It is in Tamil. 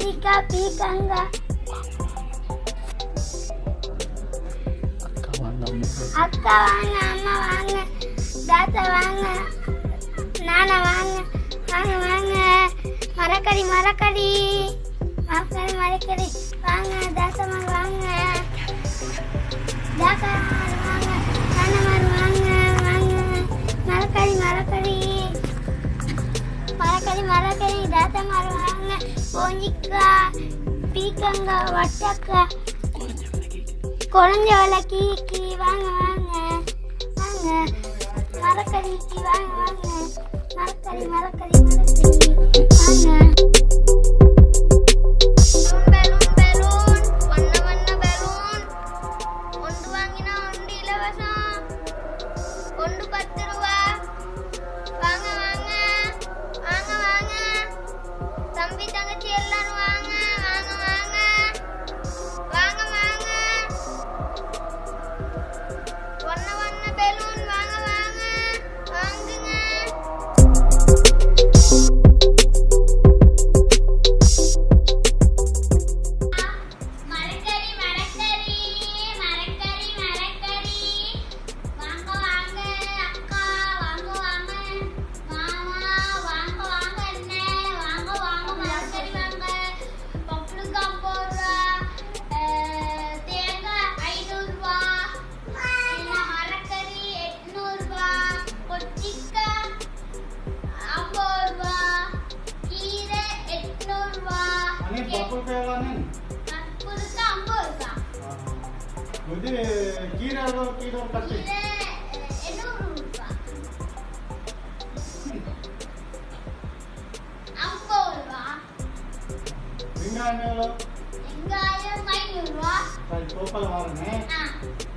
கத்திரிக்காய் பீக்கங்காய் அக்கா வாங்க அம்மா அக்கா வாங்க அம்மா வாங்க தாத்தா வாங்க நானா வாங்க வாங்க வாங்க மரக்கறி மரக்கறி மரக்கறி மரக்கறி வாங்க தாத்தா வாங்க தாத்தா வாங்க நானா வாங்க வாங்க மரக்கறி மரக்கறி மரக்கறி மரக்கறி தாத்தா வாங்க போஞ்சிக்காய் பீக்கங்காய் வட்டக்காய் குழஞ்ச விளக்கி கீ வாங்க வாங்க வாங்க மரக்கறிக்கு வாங்க வாங்க மரக்கறி மரக்கறி மரக்கறி வாங்க பலூன் பலூன் வண்ண வண்ண பலூன் ஒன்று வாங்கினா ஒன்று இலவசம் ஒன்று பத்து ரூபா வாங்க வாங்க வாங்க வாங்க தம்பி தங்கச்சி எல்லாரும் வாங்க வாங்க வாங்க வாங்க வாங்க வண்ண வண்ண பெலூன் வாங்க வாங்க வாங்குங்க மரக்கறி மரக்கறி மரக்கறி மரக்கறி வாங்க வாங்க அக்கா வாங்க வாங்க மாமா வாங்க வாங்க அண்ணன் வாங்க வாங்க மரக்கறி வாங்க பப்புளுக்கு ஐம்பது ரூபா அஹ், தேங்காய் ஐநூறுரூவா மரக்கறி எட்நூறுபா கொச்சிக்காய் ஐம்பது ரூபா கீரை எட்நூறுபா అని పప్పులు కావాలని கற்பூரத்து ஐம்பது ரூபா ఇది కీరాలు కీలో కట్టి கீரை எண்ணூறு ரூபா ஐம்பது ரூபா వెంగాయంలో வெங்காயம் ஐநூறு ரூபா పది రూపాయలు వారని ஆ